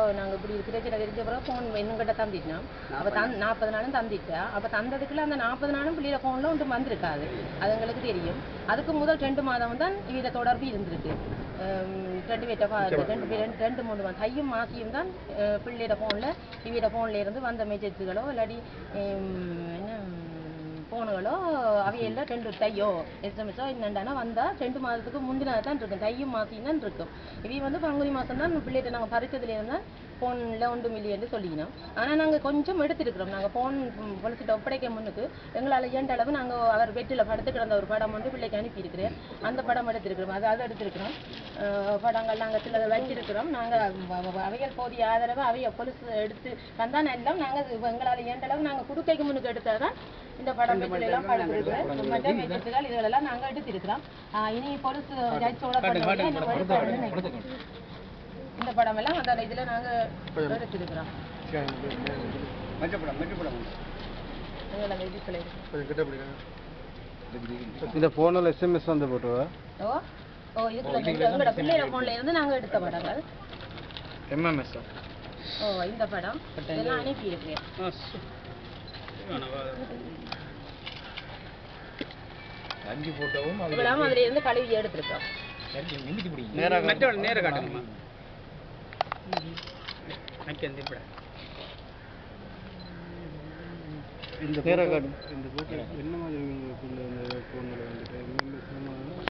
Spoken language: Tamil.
நாங்கள் இப்படி பிரச்சனை தெரிஞ்ச பிறகு ஃபோன் என்கிட்ட தந்திட்டோம் அப்போ தந் நாற்பது நாளும் தந்திட்டா அப்போ தந்ததுக்குள்ள அந்த நாற்பது நாளும் பிள்ளைய ஃபோனில் ஒன்றும் வந்திருக்காது அது எங்களுக்கு தெரியும் அதுக்கு முதல் ரெண்டு மாதம் தான் இவட தொடர்பு இருந்திருக்கு ஹம், ரெண்டு பேர்ட்ட பா- ரெண்டு பேர் ரெண்டு ரெண்டு மூணு மாதம் தையும் மாசியும் தான் அஹ், பிள்ளையோட ஃபோனில் இவட ஃபோன்ல இருந்து வந்த மெசேஜ்களோ இல்லாட்டி ஹம், என்ன ஃபோனுகளோ அவையெல்லாம் ரெண்டு தையோ எஸ்எம்எஸோ என்னென்னா வந்தால் ரெண்டு மாதத்துக்கு முந்தினது தான் இருக்கும் தையும் மாசியும் தான் இருக்கும் இவ வந்து பங்குனி மாதம் தான் பிள்ளைகிட்ட நாங்கள் பறிச்சதுல இருந்தால் ஃபோனில் ஒன்று மில்லியன் சொல்லிக்கணும் ஆனால் நாங்கள் கொஞ்சம் எடுத்திருக்கிறோம் நாங்கள் ஃபோன் பொலிசிட்ட ஒப்படைக்க முன்னுக்கு எங்களால் இயன்ற அளவு நாங்கள் அவர் பெட்டில் படுத்து கிடந்த ஒரு படம் வந்து பிள்ளைக்கு அனுப்பியிருக்கிறேன் அந்த படம் எடுத்திருக்கிறோம் அது அது எடுத்திருக்கிறோம் அஹ் படங்கள் நாங்கள் சிலதை வச்சிருக்கிறோம் நாங்கள் அவைகள் போதிய ஆதரவு அவைய பொலிசு எடுத்து தந்தான் எல்லாம் நாங்கள் எங்களால் இயன்ற அளவு நாங்கள் குடுக்கைக்கு முன்னுக்கு எடுத்தால் தான் இந்த படம் பெட்டில எல்லாம் படுத்திருக்கிறோம் மற்ற மெஜெட்டுகள் இதெல்லாம் நாங்கள் எடுத்திருக்கிறோம் ஆஹ் இனி பொலிசு ஜட்ஜோட பண்ண இந்த படம் எல்லாம் அந்த இதுல நாங்க எடுத்திருக்கிறோம் மெச்சப்படம் மெச்சப்படம் இதுல அந்த இதுக்குள்ள இருக்கு. இந்த ஃபோனில் எஸ்எம்எஸ் வந்து போட்டுவா ஓ ஓ இதுக்குள்ள இந்த எங்களோட பிள்ளையோட போன்ல இருந்து நாங்க எடுத்த படங்கள் எம்எம்எஸ் ஓ இந்த படம் இதெல்லாம் அனுப்பி இருக்கிறேன் அஞ்சு போட்டோவும் இவ்வளவு அதுல இருந்து கழுவி எடுத்திருக்கோம் நேராக மற்றவள் நேர காட்டுங்கம்மா இந்த நேராக காட்டு இந்த போட்டோ என்ன மாதிரி உங்களுக்கு இந்த ஃபோனில் வந்துட்டு எம்எம்எஸ்